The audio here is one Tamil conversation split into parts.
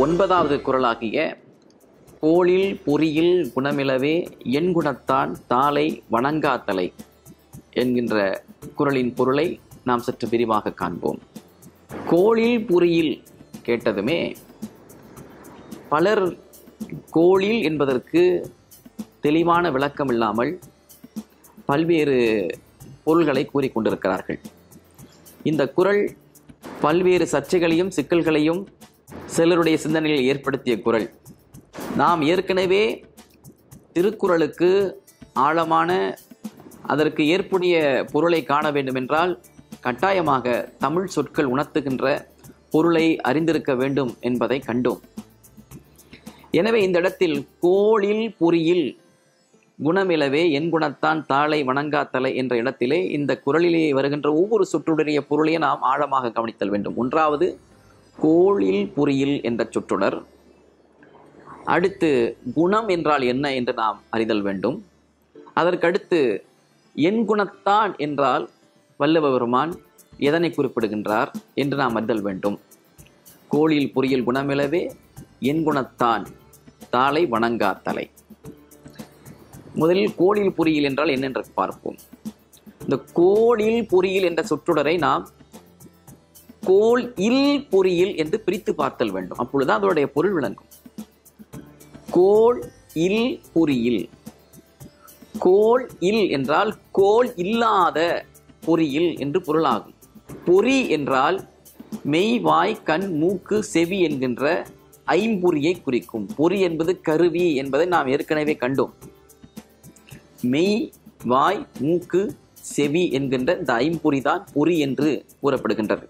ஒன்பதாவது குரலாகிய கோளில் பொறியில் குணமிலவே என் குணத்தான் தாளை வணங்காத்தலை என்கின்ற குரலின் பொருளை நாம் சற்று விரிவாக காண்போம் கோளில் பொறியில் கேட்டதுமே பலர் கோளில் என்பதற்கு தெளிவான விளக்கம் இல்லாமல் பல்வேறு பொருள்களை கூறிக்கொண்டிருக்கிறார்கள் இந்த குரல் பல்வேறு சர்ச்சைகளையும் சிக்கல்களையும் சிலருடைய சிந்தனையில் ஏற்படுத்திய குரல் நாம் ஏற்கனவே திருக்குறளுக்கு ஆழமான அதற்கு ஏற்புடைய பொருளை காண வேண்டுமென்றால் கட்டாயமாக தமிழ் சொற்கள் உணர்த்துகின்ற பொருளை அறிந்திருக்க வேண்டும் என்பதை கண்டோம் எனவே இந்த இடத்தில் கோளில் பொறியில் குணமிலவே என் குணத்தான் தாளை வணங்காத்தலை என்ற இடத்திலே இந்த குரலிலே வருகின்ற ஒவ்வொரு சொற்றுடைய பொருளையும் நாம் ஆழமாக கவனித்தல் வேண்டும் ஒன்றாவது கோளில் பொறியில் என்ற சொற்றொடர் அடுத்து குணம் என்றால் என்ன என்று நாம் அறிதல் வேண்டும் அதற்கடுத்து என் குணத்தான் என்றால் வல்லவ பெருமான் எதனை குறிப்பிடுகின்றார் என்று நாம் அறிதல் வேண்டும் கோளில் பொறியில் குணமிலவே என் குணத்தான் தாளை வணங்காத்தலை முதலில் கோளில் பொறியில் என்றால் என்னென்று பார்ப்போம் இந்த கோளில் பொறியில் என்ற சொற்றொடரை நாம் கோல் இல் பொறியில் என்று பிரித்து பார்த்தல் வேண்டும் அப்பொழுதுதான் அதனுடைய பொருள் விளங்கும் கோல் இல் பொறியில் கோல் இல் என்றால் கோல் இல்லாத பொறியில் என்று பொருளாகும் பொறி என்றால் மெய் வாய் கண் மூக்கு செவி என்கின்ற ஐம்பொறியை குறிக்கும் பொறி என்பது கருவி என்பதை நாம் ஏற்கனவே கண்டோம் மெய் வாய் மூக்கு செவி என்கின்ற இந்த ஐம்பொறி தான் பொறி என்று கூறப்படுகின்றது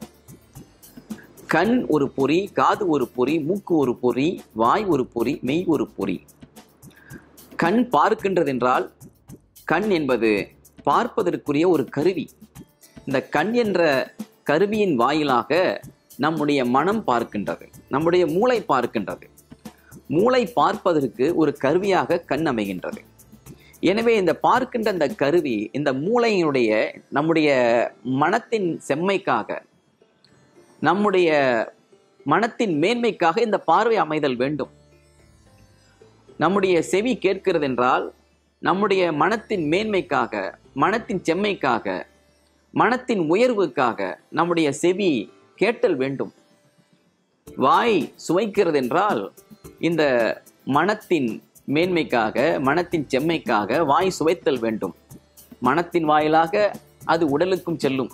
கண் ஒரு பொறி காது ஒரு பொறி மூக்கு ஒரு பொறி வாய் ஒரு பொறி மெய் ஒரு பொறி கண் பார்க்கின்றது என்றால் கண் என்பது பார்ப்பதற்குரிய ஒரு கருவி இந்த கண் என்ற கருவியின் வாயிலாக நம்முடைய மனம் பார்க்கின்றது நம்முடைய மூளை பார்க்கின்றது மூளை பார்ப்பதற்கு ஒரு கருவியாக கண் அமைகின்றது எனவே இந்த பார்க்கின்ற இந்த கருவி இந்த மூளையினுடைய நம்முடைய மனத்தின் செம்மைக்காக நம்முடைய மனத்தின் மேன்மைக்காக இந்த பார்வை அமைதல் வேண்டும் நம்முடைய செவி கேட்கிறது என்றால் நம்முடைய மனத்தின் மேன்மைக்காக மனத்தின் செம்மைக்காக மனத்தின் உயர்வுக்காக நம்முடைய செவி கேட்டல் வேண்டும் வாய் சுவைக்கிறது என்றால் இந்த மனத்தின் மேன்மைக்காக மனத்தின் செம்மைக்காக வாய் சுவைத்தல் வேண்டும் மனத்தின் வாயிலாக அது உடலுக்கும் செல்லும்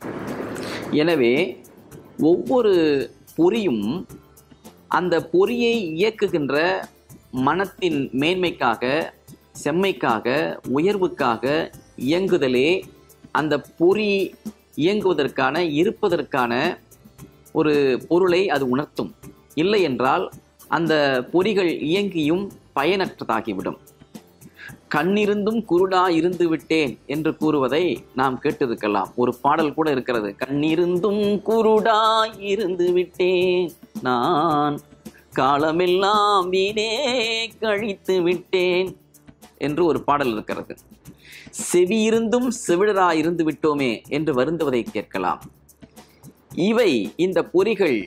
எனவே ஒவ்வொரு பொறியும் அந்த பொறியை இயக்குகின்ற மனத்தின் மேன்மைக்காக செம்மைக்காக உயர்வுக்காக இயங்குதலே அந்த பொறி இயங்குவதற்கான இருப்பதற்கான ஒரு பொருளை அது உணர்த்தும் இல்லை என்றால் அந்த பொறிகள் இயங்கியும் பயனற்றதாகிவிடும் கண்ணிருந்தும் குருடா இருந்து விட்டேன் என்று கூறுவதை நாம் கேட்டிருக்கலாம் ஒரு பாடல் கூட இருக்கிறது கண்ணிருந்தும் குருடா இருந்து விட்டேன் நான் காலமெல்லாம் வீணே கழித்து விட்டேன் என்று ஒரு பாடல் இருக்கிறது செவி இருந்தும் செவிடரா இருந்து விட்டோமே என்று வருந்துவதை கேட்கலாம் இவை இந்த பொறிகள்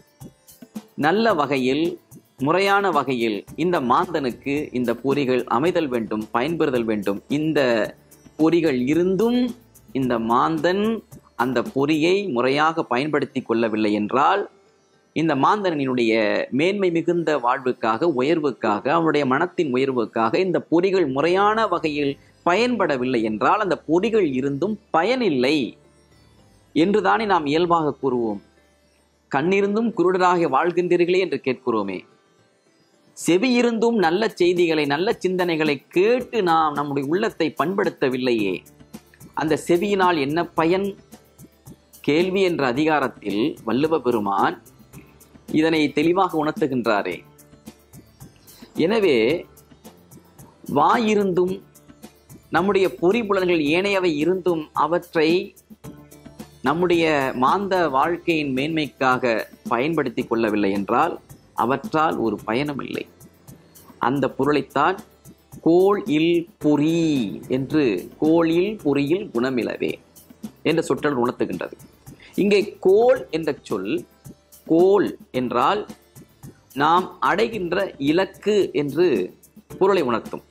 நல்ல வகையில் முறையான வகையில் இந்த மாந்தனுக்கு இந்த பொறிகள் அமைதல் வேண்டும் பயன்பெறுதல் வேண்டும் இந்த பொறிகள் இருந்தும் இந்த மாந்தன் அந்த பொறியை முறையாக பயன்படுத்தி கொள்ளவில்லை என்றால் இந்த மாந்தனினுடைய மேன்மை மிகுந்த வாழ்வுக்காக உயர்வுக்காக அவனுடைய மனத்தின் உயர்வுக்காக இந்த பொறிகள் முறையான வகையில் பயன்படவில்லை என்றால் அந்த பொறிகள் இருந்தும் பயனில்லை என்றுதானே நாம் இயல்பாக கூறுவோம் கண்ணிருந்தும் குருடராக வாழ்கின்றீர்களே என்று கேட்கிறோமே செவி இருந்தும் நல்ல செய்திகளை நல்ல சிந்தனைகளை கேட்டு நாம் நம்முடைய உள்ளத்தை பண்படுத்தவில்லையே அந்த செவியினால் என்ன பயன் கேள்வி என்ற அதிகாரத்தில் வள்ளுவ பெருமான் இதனை தெளிவாக உணர்த்துகின்றாரே எனவே வாயிருந்தும் நம்முடைய பொறிபுலன்கள் ஏனையவை இருந்தும் அவற்றை நம்முடைய மாந்த வாழ்க்கையின் மேன்மைக்காக பயன்படுத்தி கொள்ளவில்லை என்றால் அவற்றால் ஒரு பயனும் இல்லை அந்த பொருளைத்தான் கோள் இல் பொறி என்று கோளில் பொறியில் குணமிலவே என்ற சொற்றல் உணர்த்துகின்றது இங்கே கோள் என்ற சொல் கோல் என்றால் நாம் அடைகின்ற இலக்கு என்று பொருளை உணர்த்தும்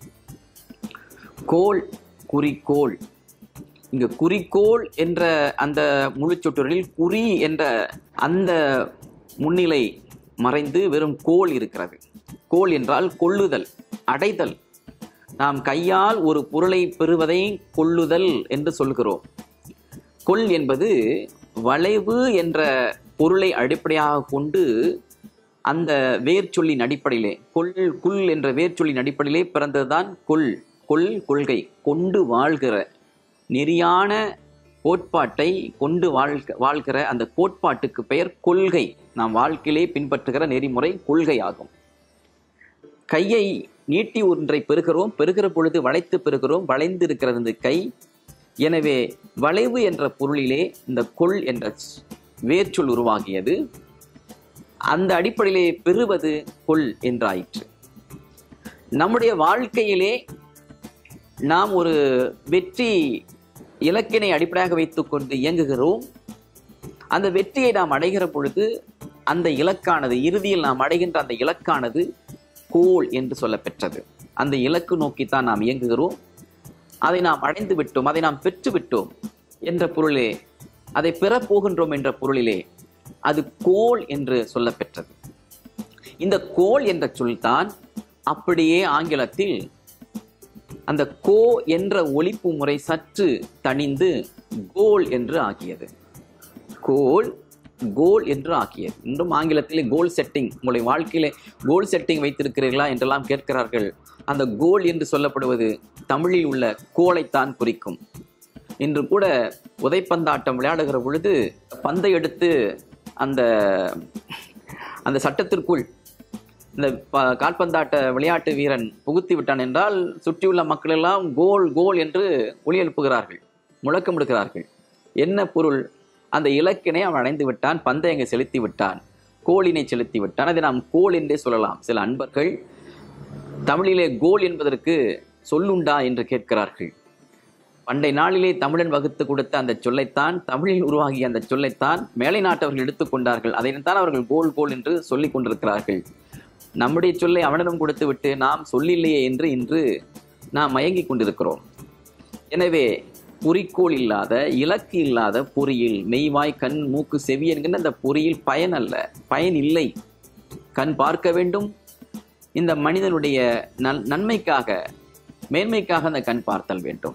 கோல் குறிக்கோள் இங்கு குறிக்கோள் என்ற அந்த முழுச்சொற்றொடரில் குறி என்ற அந்த முன்னிலை மறைந்து வெறும் கோல் இருக்கிறது கோல் என்றால் கொள்ளுதல் அடைதல் நாம் கையால் ஒரு பொருளை பெறுவதை கொள்ளுதல் என்று சொல்கிறோம் கொள் என்பது வளைவு என்ற பொருளை அடிப்படையாக கொண்டு அந்த வேர்ச்சொல்லின் அடிப்படையிலே கொள் குல் என்ற வேர்ச்சொல்லின் அடிப்படையிலே பிறந்ததுதான் கொள் கொள் கொள்கை கொண்டு வாழ்கிற நெறியான கோட்பாட்டை கொண்டு வாழ்க வாழ்கிற அந்த கோட்பாட்டுக்கு பெயர் கொள்கை நாம் வாழ்க்கையிலே பின்பற்றுகிற நெறிமுறை கொள்கை ஆகும் கையை நீட்டி ஒன்றை பெறுகிறோம் பெறுகிற பொழுது வளைத்து பெறுகிறோம் வளைந்து இருக்கிறது இந்த கை எனவே வளைவு என்ற பொருளிலே இந்த கொள் என்ற வேர்ச்சொல் உருவாகியது அந்த அடிப்படையிலே பெறுவது கொள் என்றாயிற்று நம்முடைய வாழ்க்கையிலே நாம் ஒரு வெற்றி இலக்கினை அடிப்படையாக வைத்துக்கொண்டு இயங்குகிறோம் அந்த வெற்றியை நாம் அடைகிற பொழுது அந்த இலக்கானது இறுதியில் நாம் அடைகின்ற அந்த இலக்கானது கோல் என்று சொல்லப்பெற்றது அந்த இலக்கு நோக்கித்தான் நாம் இயங்குகிறோம் அதை நாம் அடைந்து விட்டோம் அதை நாம் பெற்று விட்டோம் என்ற பொருளே அதை பெறப்போகின்றோம் என்ற பொருளிலே அது கோல் என்று சொல்லப்பெற்றது இந்த கோல் என்ற சொல்தான் அப்படியே ஆங்கிலத்தில் அந்த கோ என்ற ஒலிப்பு முறை சற்று தணிந்து கோல் என்று ஆகியது கோல் கோல் என்று ஆக்கியது இன்றும் ஆங்கிலத்திலே கோல் செட்டிங் உங்களுடைய வாழ்க்கையிலே கோல் செட்டிங் வைத்திருக்கிறீர்களா என்றெல்லாம் கேட்கிறார்கள் அந்த கோல் என்று சொல்லப்படுவது தமிழில் உள்ள கோலைத்தான் குறிக்கும் இன்று கூட உதைப்பந்தாட்டம் விளையாடுகிற பொழுது பந்தை எடுத்து அந்த அந்த சட்டத்திற்குள் இந்த ப- கால்பந்தாட்ட விளையாட்டு வீரன் புகுத்தி விட்டான் என்றால் சுற்றியுள்ள மக்கள் எல்லாம் கோல் கோல் என்று ஒலி எழுப்புகிறார்கள் முழக்கமிடுகிறார்கள் என்ன பொருள் அந்த இலக்கினை அவன் அடைந்து விட்டான் பந்தை அங்கே செலுத்தி விட்டான் கோலினை செலுத்தி விட்டான் அதை நாம் கோல் என்றே சொல்லலாம் சில அன்பர்கள் தமிழிலே கோல் என்பதற்கு சொல்லுண்டா என்று கேட்கிறார்கள் பண்டை நாளிலே தமிழன் வகுத்து கொடுத்த அந்த சொல்லைத்தான் தமிழில் உருவாகிய அந்த சொல்லைத்தான் மேலை நாட்டவர்கள் எடுத்துக்கொண்டார்கள் அதைத்தான் அவர்கள் கோல் கோல் என்று சொல்லிக் கொண்டிருக்கிறார்கள் நம்முடைய சொல்லை அவனிடம் கொடுத்து விட்டு நாம் சொல்லில்லையே என்று இன்று நாம் மயங்கிக் கொண்டிருக்கிறோம் எனவே குறிக்கோள் இல்லாத இலக்கு இல்லாத பொறியில் மெய்வாய் கண் மூக்கு செவி என்கின்ற அந்த பொறியில் பயன் அல்ல பயன் இல்லை கண் பார்க்க வேண்டும் இந்த மனிதனுடைய நன் நன்மைக்காக மேன்மைக்காக அந்த கண் பார்த்தல் வேண்டும்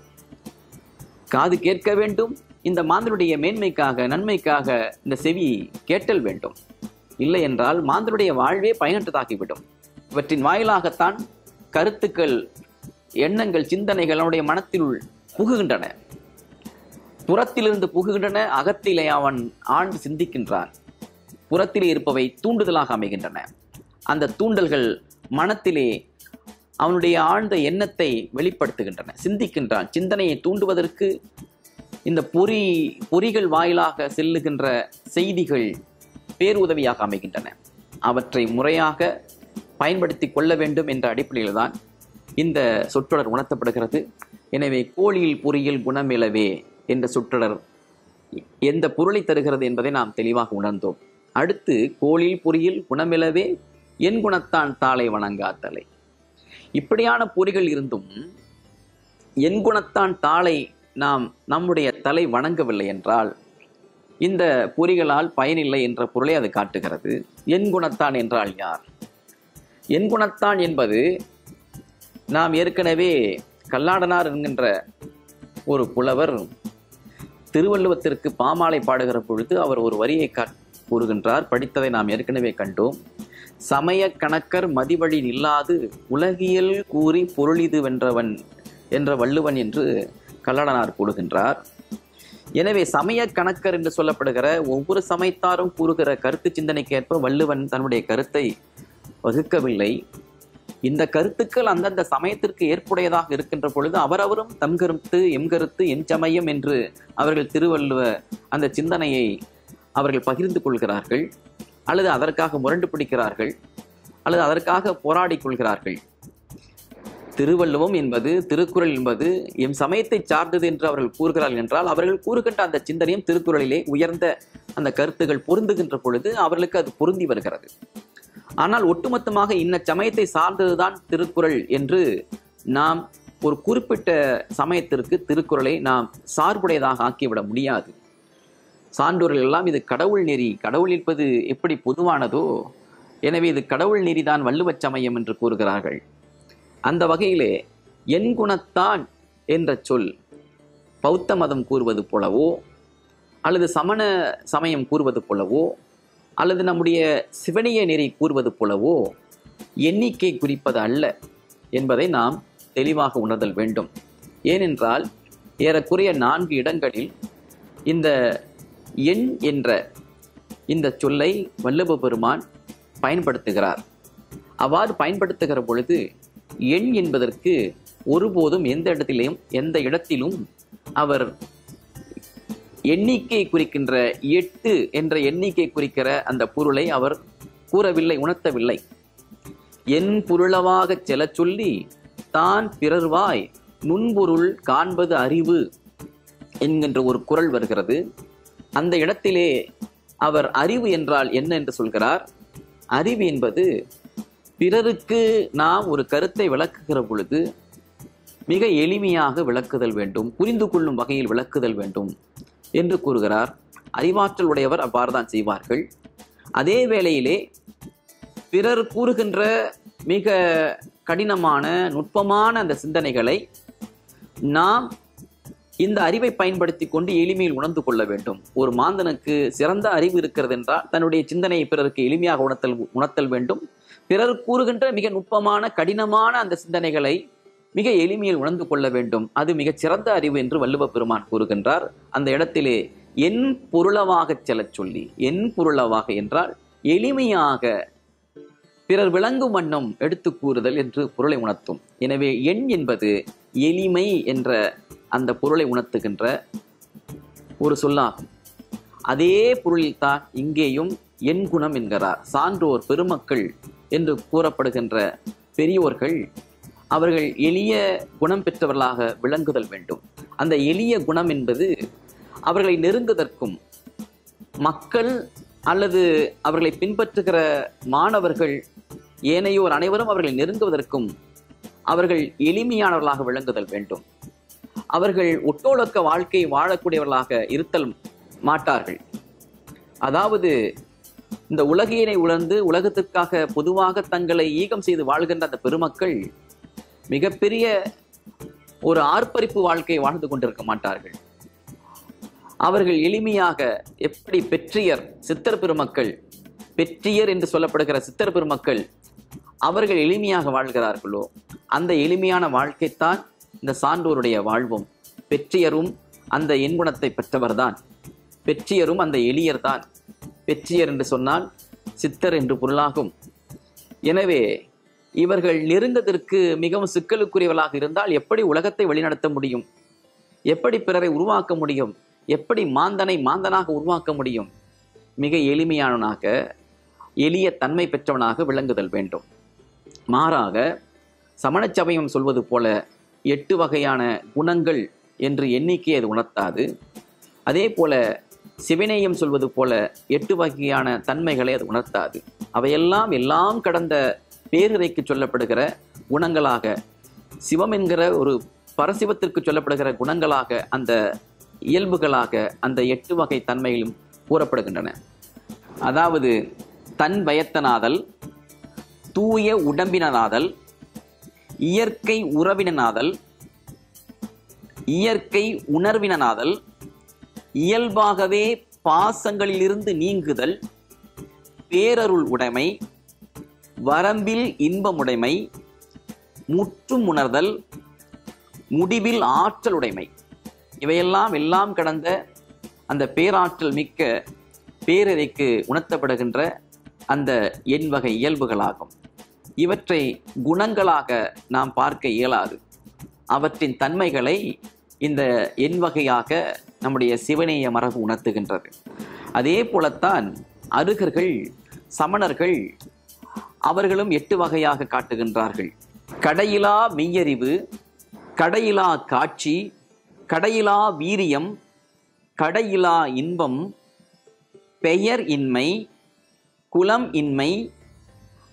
காது கேட்க வேண்டும் இந்த மாந்தனுடைய மேன்மைக்காக நன்மைக்காக இந்த செவி கேட்டல் வேண்டும் இல்லை என்றால் மாந்தனுடைய வாழ்வே பயனற்றதாகிவிடும் இவற்றின் வாயிலாகத்தான் கருத்துக்கள் எண்ணங்கள் சிந்தனைகள் அவனுடைய மனத்தில் புகுகின்றன புறத்திலிருந்து புகுகின்றன அகத்திலே அவன் ஆழ்ந்து சிந்திக்கின்றான் புறத்திலே இருப்பவை தூண்டுதலாக அமைகின்றன அந்த தூண்டல்கள் மனத்திலே அவனுடைய ஆழ்ந்த எண்ணத்தை வெளிப்படுத்துகின்றன சிந்திக்கின்றான் சிந்தனையை தூண்டுவதற்கு இந்த பொறி பொறிகள் வாயிலாக செல்லுகின்ற செய்திகள் பேருதவியாக அமைகின்றன அவற்றை முறையாக பயன்படுத்தி கொள்ள வேண்டும் என்ற அடிப்படையில் தான் இந்த சொற்றொடர் உணர்த்தப்படுகிறது எனவே கோழியில் பொறியில் குணமிலவே என்ற சொற்றொடர் எந்த பொருளை தருகிறது என்பதை நாம் தெளிவாக உணர்ந்தோம் அடுத்து கோழில் பொறியில் குணமிலவே என் குணத்தான் தாளை வணங்காத்தலை இப்படியான பொறிகள் இருந்தும் என் குணத்தான் தாளை நாம் நம்முடைய தலை வணங்கவில்லை என்றால் இந்த பொறிகளால் பயனில்லை என்ற பொருளை அது காட்டுகிறது என் குணத்தான் என்றால் யார் என் குணத்தான் என்பது நாம் ஏற்கனவே கல்லாடனார் என்கின்ற ஒரு புலவர் திருவள்ளுவத்திற்கு பாமாலை பாடுகிற பொழுது அவர் ஒரு வரியை கா கூறுகின்றார் படித்ததை நாம் ஏற்கனவே கண்டோம் சமய கணக்கர் மதிவழி நில்லாது உலகியல் கூறி பொருளிது வென்றவன் என்ற வள்ளுவன் என்று கல்லடனார் கூறுகின்றார் எனவே சமய கணக்கர் என்று சொல்லப்படுகிற ஒவ்வொரு சமயத்தாரும் கூறுகிற கருத்து சிந்தனைக்கேற்ப வள்ளுவன் தன்னுடைய கருத்தை வகுக்கவில்லை இந்த கருத்துக்கள் அந்தந்த சமயத்திற்கு ஏற்புடையதாக இருக்கின்ற பொழுது அவரவரும் தம் கருத்து எம் கருத்து என் சமயம் என்று அவர்கள் திருவள்ளுவ அந்த சிந்தனையை அவர்கள் பகிர்ந்து கொள்கிறார்கள் அல்லது அதற்காக முரண்டு பிடிக்கிறார்கள் அல்லது அதற்காக போராடிக் கொள்கிறார்கள் திருவள்ளுவம் என்பது திருக்குறள் என்பது எம் சமயத்தை சார்ந்தது என்று அவர்கள் கூறுகிறார்கள் என்றால் அவர்கள் கூறுகின்ற அந்த சிந்தனையும் திருக்குறளிலே உயர்ந்த அந்த கருத்துகள் பொருந்துகின்ற பொழுது அவர்களுக்கு அது பொருந்தி வருகிறது ஆனால் ஒட்டுமொத்தமாக இன்ன சமயத்தை சார்ந்ததுதான் திருக்குறள் என்று நாம் ஒரு குறிப்பிட்ட சமயத்திற்கு திருக்குறளை நாம் சார்புடையதாக ஆக்கிவிட முடியாது சான்றோர்கள் எல்லாம் இது கடவுள் நெறி கடவுள் இருப்பது எப்படி பொதுவானதோ எனவே இது கடவுள் நெறிதான் வள்ளுவச் சமயம் என்று கூறுகிறார்கள் அந்த வகையிலே என் குணத்தான் என்ற சொல் பௌத்த மதம் கூறுவது போலவோ அல்லது சமண சமயம் கூறுவது போலவோ அல்லது நம்முடைய சிவனிய நெறி கூறுவது போலவோ எண்ணிக்கை குறிப்பது அல்ல என்பதை நாம் தெளிவாக உணர்தல் வேண்டும் ஏனென்றால் ஏறக்குறைய நான்கு இடங்களில் இந்த எண் என்ற இந்த சொல்லை வல்லப பெருமான் பயன்படுத்துகிறார் அவ்வாறு பயன்படுத்துகிற பொழுது எண் என்பதற்கு ஒருபோதும் எந்த இடத்திலும் எந்த இடத்திலும் அவர் எண்ணிக்கை குறிக்கின்ற எட்டு என்ற எண்ணிக்கை குறிக்கிற அந்த பொருளை அவர் கூறவில்லை உணர்த்தவில்லை என் பொருளவாகச் செலச் சொல்லி தான் பிறர்வாய் நுண்பொருள் காண்பது அறிவு என்கின்ற ஒரு குரல் வருகிறது அந்த இடத்திலே அவர் அறிவு என்றால் என்ன என்று சொல்கிறார் அறிவு என்பது பிறருக்கு நாம் ஒரு கருத்தை விளக்குகிற பொழுது மிக எளிமையாக விளக்குதல் வேண்டும் புரிந்து கொள்ளும் வகையில் விளக்குதல் வேண்டும் என்று கூறுகிறார் அறிவாற்றல் உடையவர் அவ்வாறு தான் செய்வார்கள் அதே வேளையிலே பிறர் கூறுகின்ற மிக கடினமான நுட்பமான அந்த சிந்தனைகளை நாம் இந்த அறிவை பயன்படுத்தி கொண்டு எளிமையில் உணர்ந்து கொள்ள வேண்டும் ஒரு மாந்தனுக்கு சிறந்த அறிவு இருக்கிறது என்றால் தன்னுடைய சிந்தனையை பிறருக்கு எளிமையாக உணர்த்தல் உணர்த்தல் வேண்டும் பிறர் கூறுகின்ற மிக நுட்பமான கடினமான அந்த சிந்தனைகளை மிக எளிமையில் உணர்ந்து கொள்ள வேண்டும் அது மிகச் சிறந்த அறிவு என்று வள்ளுவ பெருமான் கூறுகின்றார் அந்த இடத்திலே என் பொருளவாகச் செல்லச் சொல்லி என் பொருளவாக என்றால் எளிமையாக பிறர் விளங்கும் வண்ணம் எடுத்து கூறுதல் என்று பொருளை உணர்த்தும் எனவே எண் என்பது எளிமை என்ற அந்த பொருளை உணர்த்துகின்ற ஒரு சொல்லாகும் அதே பொருளில்தான் இங்கேயும் என் குணம் என்கிறார் சான்றோர் பெருமக்கள் என்று கூறப்படுகின்ற பெரியோர்கள் அவர்கள் எளிய குணம் பெற்றவர்களாக விளங்குதல் வேண்டும் அந்த எளிய குணம் என்பது அவர்களை நெருங்குவதற்கும் மக்கள் அல்லது அவர்களை பின்பற்றுகிற மாணவர்கள் ஏனையோர் அனைவரும் அவர்களை நெருங்குவதற்கும் அவர்கள் எளிமையானவர்களாக விளங்குதல் வேண்டும் அவர்கள் ஒட்டோழக்க வாழ்க்கை வாழக்கூடியவர்களாக இருத்தல் மாட்டார்கள் அதாவது இந்த உலகியனை உணர்ந்து உலகத்திற்காக பொதுவாக தங்களை ஈகம் செய்து வாழ்கின்ற அந்த பெருமக்கள் மிகப்பெரிய ஒரு ஆர்ப்பரிப்பு வாழ்க்கை வாழ்ந்து கொண்டிருக்க மாட்டார்கள் அவர்கள் எளிமையாக எப்படி பெற்றியர் சித்தர் பெருமக்கள் பெற்றியர் என்று சொல்லப்படுகிற சித்தர் பெருமக்கள் அவர்கள் எளிமையாக வாழ்கிறார்களோ அந்த எளிமையான வாழ்க்கைத்தான் இந்த சான்றோருடைய வாழ்வும் பெற்றியரும் அந்த எண்குணத்தை பெற்றவர்தான் பெற்றியரும் அந்த எளியர் தான் பெற்றியர் என்று சொன்னால் சித்தர் என்று பொருளாகும் எனவே இவர்கள் நெருங்கதற்கு மிகவும் சிக்கலுக்குரியவர்களாக இருந்தால் எப்படி உலகத்தை வழிநடத்த முடியும் எப்படி பிறரை உருவாக்க முடியும் எப்படி மாந்தனை மாந்தனாக உருவாக்க முடியும் மிக எளிமையானவனாக எளிய தன்மை பெற்றவனாக விளங்குதல் வேண்டும் மாறாக சமணச் சமயம் சொல்வது போல எட்டு வகையான குணங்கள் என்று எண்ணிக்கை அது உணர்த்தாது அதே போல சிவநேயம் சொல்வது போல எட்டு வகையான தன்மைகளை அது உணர்த்தாது அவையெல்லாம் எல்லாம் கடந்த பேரிரைக்கு சொல்லப்படுகிற குணங்களாக சிவம் என்கிற ஒரு பரசிவத்திற்கு சொல்லப்படுகிற குணங்களாக அந்த இயல்புகளாக அந்த எட்டு வகை தன்மைகளும் கூறப்படுகின்றன அதாவது தன் பயத்தனாதல் தூய உடம்பினனாதல் இயற்கை உறவினனாதல் இயற்கை உணர்வினனாதல் இயல்பாகவே பாசங்களிலிருந்து நீங்குதல் பேரருள் உடைமை வரம்பில் இன்பமுடைமை முற்றும் உணர்தல் முடிவில் ஆற்றலுடைமை இவையெல்லாம் எல்லாம் கடந்த அந்த பேராற்றல் மிக்க பேரறைக்கு உணர்த்தப்படுகின்ற அந்த எண் வகை இயல்புகளாகும் இவற்றை குணங்களாக நாம் பார்க்க இயலாது அவற்றின் தன்மைகளை இந்த எண் வகையாக நம்முடைய சிவநேய மரபு உணர்த்துகின்றது அதே போலத்தான் அருகர்கள் சமணர்கள் அவர்களும் எட்டு வகையாக காட்டுகின்றார்கள் கடையிலா மெய்யறிவு கடையிலா காட்சி கடையிலா வீரியம் கடையிலா இன்பம் பெயர் இன்மை குலம் இன்மை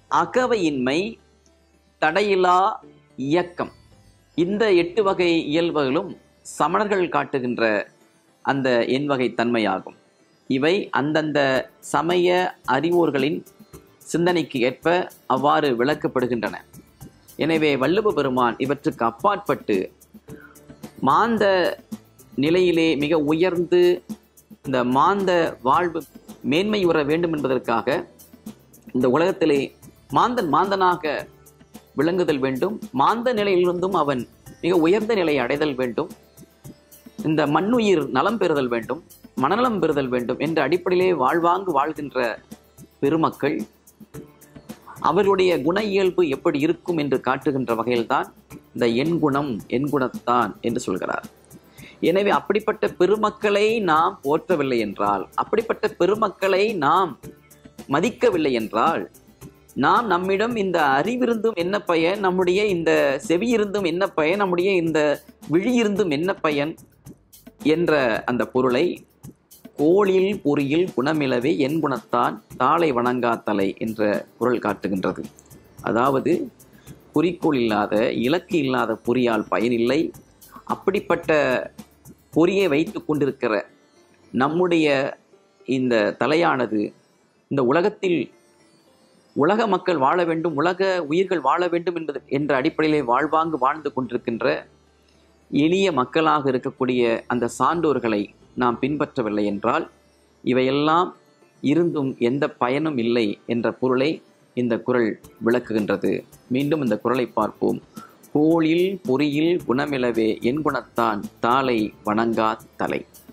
அகவையின்மை தடையிலா இயக்கம் இந்த எட்டு வகை இயல்புகளும் சமணர்கள் காட்டுகின்ற அந்த எண்வகை தன்மையாகும் இவை அந்தந்த சமய அறிவோர்களின் சிந்தனைக்கு ஏற்ப அவ்வாறு விளக்கப்படுகின்றன எனவே வள்ளுவ பெருமான் இவற்றுக்கு அப்பாற்பட்டு மாந்த நிலையிலே மிக உயர்ந்து இந்த மாந்த வாழ்வு மேன்மையுற வேண்டும் என்பதற்காக இந்த உலகத்திலே மாந்தன் மாந்தனாக விளங்குதல் வேண்டும் மாந்த நிலையிலிருந்தும் அவன் மிக உயர்ந்த நிலையை அடைதல் வேண்டும் இந்த மண்ணுயிர் நலம் பெறுதல் வேண்டும் மனநலம் பெறுதல் வேண்டும் என்ற அடிப்படையிலே வாழ்வாங்கு வாழ்கின்ற பெருமக்கள் அவர்களுடைய குண இயல்பு எப்படி இருக்கும் என்று காட்டுகின்ற வகையில்தான் இந்த எண் குணம் எண் குணத்தான் என்று சொல்கிறார் எனவே அப்படிப்பட்ட பெருமக்களை நாம் போற்றவில்லை என்றால் அப்படிப்பட்ட பெருமக்களை நாம் மதிக்கவில்லை என்றால் நாம் நம்மிடம் இந்த அறிவிருந்தும் என்ன பயன் நம்முடைய இந்த செவியிருந்தும் என்ன பயன் நம்முடைய இந்த விழியிருந்தும் என்ன பயன் என்ற அந்த பொருளை கோளில் பொறியில் குணமிலவே என் குணத்தான் தாளை வணங்கா தலை என்ற குரல் காட்டுகின்றது அதாவது குறிக்கோள் இல்லாத இலக்கு இல்லாத பொறியால் பயனில்லை அப்படிப்பட்ட பொறியை வைத்து கொண்டிருக்கிற நம்முடைய இந்த தலையானது இந்த உலகத்தில் உலக மக்கள் வாழ வேண்டும் உலக உயிர்கள் வாழ வேண்டும் என்பது என்ற அடிப்படையிலே வாழ்வாங்கு வாழ்ந்து கொண்டிருக்கின்ற எளிய மக்களாக இருக்கக்கூடிய அந்த சான்றோர்களை நாம் பின்பற்றவில்லை என்றால் இவையெல்லாம் இருந்தும் எந்த பயனும் இல்லை என்ற பொருளை இந்த குரல் விளக்குகின்றது மீண்டும் இந்த குரலை பார்ப்போம் கோளில் பொறியில் குணமிலவே என் குணத்தான் தாளை வணங்கா தலை